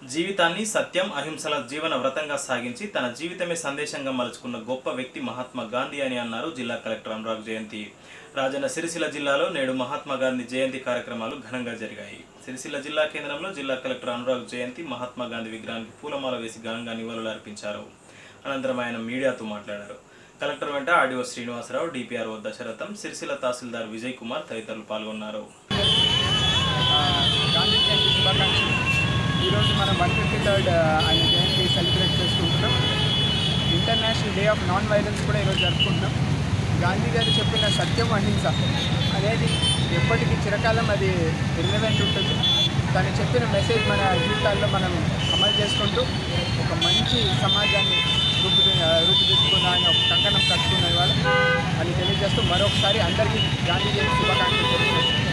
జీవితాన్ని సత్యం అహింసల జీవన వ్రతంగా సాగించి తన జీవితమే సందేశంగా మలుచుకున్న గొప్ప వ్యక్తి మహాత్మా గాంధీ అని అన్నారు జిల్లా కలెక్టర్ అనురాగ్ జయంతి రాజన్న సిరిసిల్ల జిల్లాలో నేడు మహాత్మా గాంధీ జయంతి కార్యక్రమాలు ఘనంగా జరిగాయి సిరిసిల్ల జిల్లా కేంద్రంలో జిల్లా కలెక్టర్ అనురాగ్ జయంతి మహాత్మా గాంధీ విగ్రహానికి పూలమాల వేసి ఘనంగా నివాళులు అర్పించారు అనంతరం ఆయన మీడియాతో మాట్లాడారు కలెక్టర్ వెంట ఆర్డీఓ శ్రీనివాసరావు డిపిఆర్ఓ దశరథం సిరిసిల్ల తహసీల్దార్ విజయ్ కుమార్ తదితరులు పాల్గొన్నారు ఆ, గాంధీ జయంతి శుభాకాంక్షలు ఈరోజు మనం వన్ ఫిఫ్టీ థర్డ్ ఆయన జయంతి సెలబ్రేట్ చేసుకుంటున్నాం international day of non violence కూడా ఈరోజు జరుపుకుంటున్నాం గాంధీ గారు చెప్పిన సత్యం అహింస అనేది ఎప్పటికీ చిరకాలం అది రిలవెంట్ ఉంటుంది తను చెప్పిన మెసేజ్ మన జీవితాల్లో మనం అమలు చేసుకుంటూ ఒక మంచి సమాజాన్ని రూపు రూపుదిద్దుకుందామని ఒక కంకణం కట్టుకున్న వాళ్ళు అని తెలియజేస్తూ మరొకసారి అందరికీ గాంధీ జయంతి శుభాకాంక్షలు తెలియజేస్తున్నాం